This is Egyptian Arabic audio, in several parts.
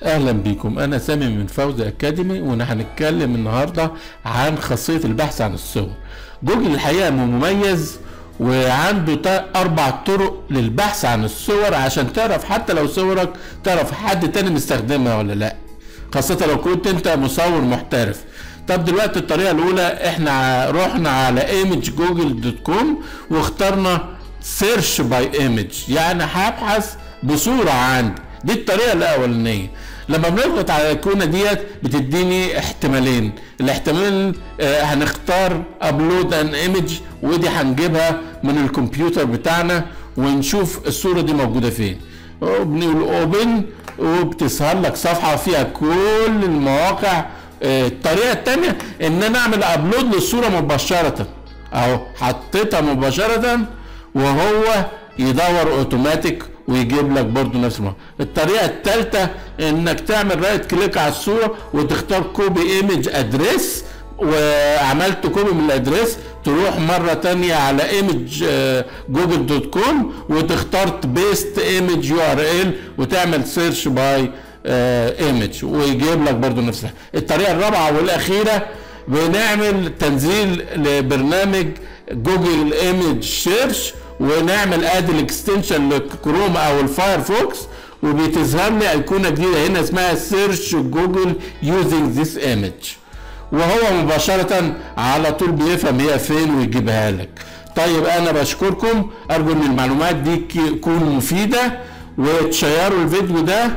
اهلا بيكم انا سامي من فوزي اكاديمي وهنتكلم النهارده عن خاصيه البحث عن الصور جوجل الحقيقه مميز وعنده تا- اربع طرق للبحث عن الصور عشان تعرف حتى لو صورك تعرف حد تاني مستخدمها ولا لا خاصة لو كنت انت مصور محترف طب دلوقتي الطريقة الأولى احنا ع- رحنا على ايمج جوجل دوت كوم واخترنا سيرش باي ايمج يعني هبحث بصورة عندي دي الطريقة الأولانية لما بنضغط على الأيقونة ديت بتديني احتمالين الاحتمال آه، هنختار ابلود ان ايمج ودي هنجيبها من الكمبيوتر بتاعنا ونشوف الصورة دي موجودة فين وبنقول اوبن وبتظهر لك صفحه فيها كل المواقع آه، الطريقه الثانيه ان انا اعمل ابلود للصوره مباشره اهو حطيتها مباشره وهو يدور اوتوماتيك ويجيب لك برضو نفس الموقع الطريقه الثالثه انك تعمل رايت كليك على الصوره وتختار كوبي ايمج ادريس وعملت كوبي من الادريس تروح مرة تانية على ايمج جوجل دوت كوم وتختار بيست ايمج يو ار ال وتعمل سيرش باي ايمج ويجيب لك برضو نفس الحاجة. الطريقة الرابعة والأخيرة بنعمل تنزيل لبرنامج جوجل ايمج سيرش ونعمل اد الاكستنشن للكروم او الفايرفوكس وبتظهر لي ايقونه جديده هنا اسمها سيرش جوجل يوزنج ذيس ايمج وهو مباشرة على طول بيفهم هي فين ويجيبها لك طيب انا بشكركم ارجو ان المعلومات دي تكون مفيدة وتشيروا الفيديو ده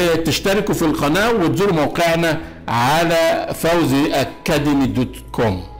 وتشتركوا في القناة وتزوروا موقعنا على فوزي اكاديمي دوت كوم